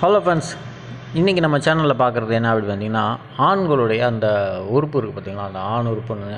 hello friends இன்றைக்கி நம்ம சேனலில் பார்க்குறது என்ன அப்படி பார்த்தீங்கன்னா ஆண்களுடைய அந்த உறுப்பு இருக்குது பார்த்தீங்களா அந்த ஆண் உறுப்புன்னு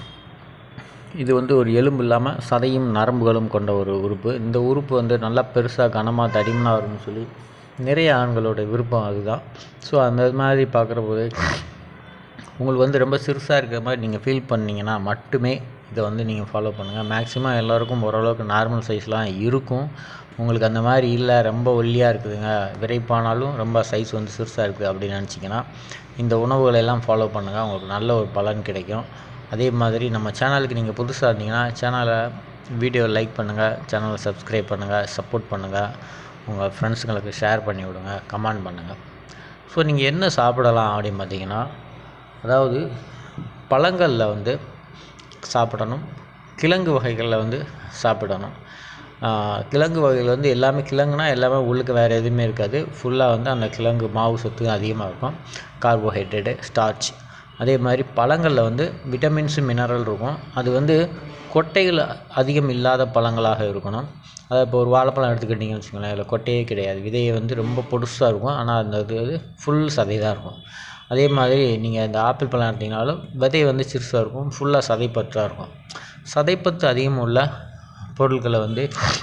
இது வந்து ஒரு எலும்பு இல்லாமல் சதையும் நரம்புகளும் கொண்ட ஒரு உறுப்பு இந்த உறுப்பு வந்து நல்லா பெருசாக கனமாக தடிமனாக வரும்னு சொல்லி நிறைய ஆண்களோட விருப்பம் அதுதான் ஸோ அந்த மாதிரி பார்க்குற போது உங்களுக்கு வந்து ரொம்ப சிறுசாக இருக்கிற மாதிரி நீங்கள் ஃபீல் பண்ணீங்கன்னா மட்டுமே இதை வந்து நீங்கள் ஃபாலோ பண்ணுங்கள் மேக்ஸிமம் எல்லாருக்கும் ஓரளவுக்கு நார்மல் சைஸ்லாம் இருக்கும் உங்களுக்கு அந்த மாதிரி இல்லை ரொம்ப ஒல்லியாக இருக்குதுங்க விரைப்பானாலும் ரொம்ப சைஸ் வந்து சிறுசாக இருக்குது அப்படின்னு நினச்சிங்கன்னா இந்த உணவுகளை எல்லாம் ஃபாலோ பண்ணுங்கள் உங்களுக்கு நல்ல ஒரு பலன் கிடைக்கும் அதே மாதிரி நம்ம சேனலுக்கு நீங்கள் புதுசாக இருந்தீங்கன்னா சேனலை வீடியோ லைக் பண்ணுங்கள் சேனலை சப்ஸ்கிரைப் பண்ணுங்கள் சப்போர்ட் பண்ணுங்கள் உங்கள் ஃப்ரெண்ட்ஸுங்களுக்கு ஷேர் பண்ணி விடுங்க கமெண்ட் பண்ணுங்கள் ஸோ நீங்கள் என்ன சாப்பிடலாம் அப்படின்னு பார்த்தீங்கன்னா அதாவது பழங்களில் வந்து சாப்பிடணும் கிழங்கு வகைகளில் வந்து சாப்பிடணும் ஆஹ் கிழங்கு வகைகள் வந்து எல்லாமே கிழங்குனா எல்லாமே உள்ளுக்கு வேறு எதுவுமே இருக்காது ஃபுல்லாக வந்து அந்த கிழங்கு மாவு சத்து அதிகமாக இருக்கும் கார்போஹைட்ரேட்டு ஸ்டார்ச் அதே மாதிரி பழங்களில் வந்து விட்டமின்ஸு மினரல் இருக்கும் அது வந்து கொட்டைகள் அதிகம் இல்லாத பழங்களாக இருக்கணும் அதாவது இப்போ ஒரு வாழைப்பழம் எடுத்துக்கிட்டிங்கன்னு வச்சுக்கோங்களேன் அதில் கொட்டையே கிடையாது விதையை வந்து ரொம்ப பொடுசாக இருக்கும் ஆனால் அந்த இது வந்து ஃபுல் சதை தான் இருக்கும் அதே மாதிரி நீங்கள் இந்த ஆப்பிள் பழம் எடுத்தீங்கனாலும் விதை வந்து சிறுசாக இருக்கும் ஃபுல்லாக சதைப்பற்றாக இருக்கும் சதைப்பற்று அதிகம் உள்ள பொருட்களை வந்து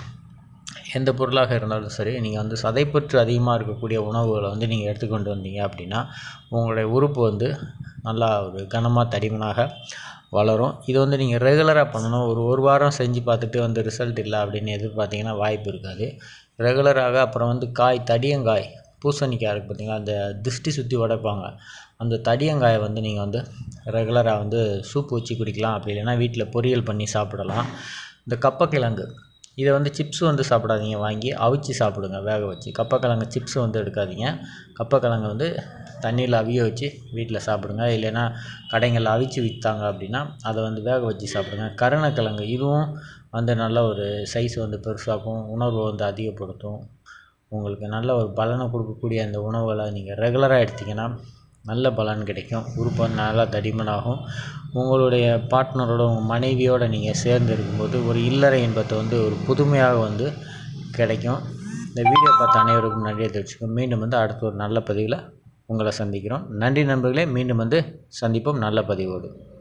எந்த பொருளாக இருந்தாலும் சரி நீங்கள் வந்து சதைப்பற்று அதிகமாக இருக்கக்கூடிய உணவுகளை வந்து நீங்கள் எடுத்துக்கொண்டு வந்தீங்க அப்படின்னா உங்களுடைய உறுப்பு வந்து நல்லா ஒரு கனமாக தடிமனாக வளரும் இது வந்து நீங்கள் ரெகுலராக பண்ணணும் ஒரு ஒரு வாரம் செஞ்சு பார்த்துட்டு வந்து ரிசல்ட் இல்லை அப்படின்னு எதிர்பார்த்தீங்கன்னா வாய்ப்பு இருக்காது ரெகுலராக அப்புறம் வந்து காய் தடியங்காய் பூசணிக்காய் இருக்குது பார்த்தீங்களா அந்த திருஷ்டி சுற்றி உடைப்பாங்க அந்த தடியங்காயை வந்து நீங்கள் வந்து ரெகுலராக வந்து சூப் வச்சு குடிக்கலாம் அப்படி இல்லைன்னா வீட்டில் பொரியல் பண்ணி சாப்பிடலாம் இந்த கப்பக்கிழங்கு இதை வந்து சிப்ஸ் வந்து சாப்பிடாதீங்க வாங்கி அவிச்சு சாப்பிடுங்க வேக வச்சு கப்பக்கிழங்கு சிப்ஸ் வந்து எடுக்காதீங்க கப்பக்கிழங்கு வந்து தண்ணியில் அவிய வச்சு வீட்டில் சாப்பிடுங்க இல்லைன்னா கடைங்களில் அவிச்சு விற்றாங்க அப்படின்னா அதை வந்து வேக வச்சு சாப்பிடுங்க கருணக்கிழங்கு இதுவும் வந்து நல்ல ஒரு சைஸ் வந்து பெருசாக்கும் உணர்வை வந்து அதிகப்படுத்தும் உங்களுக்கு நல்ல ஒரு பலனை கொடுக்கக்கூடிய அந்த உணவுகளை நீங்கள் ரெகுலராக எடுத்தீங்கன்னா நல்ல பலன் கிடைக்கும் உறுப்பு நல்லா தடிமனாகும் உங்களுடைய பார்ட்னரோட உங்கள் மனைவியோடு நீங்கள் சேர்ந்து இருக்கும்போது ஒரு இல்லறை இன்பத்தை வந்து ஒரு புதுமையாக வந்து கிடைக்கும் இந்த வீடியோ பார்த்த அனைவருக்கும் நன்றியை தெரிவிச்சுக்கோம் மீண்டும் வந்து அடுத்த ஒரு நல்ல பதிவில் உங்களை சந்திக்கிறோம் நன்றி நண்பர்களே மீண்டும் வந்து சந்திப்போம் நல்ல பதிவோடு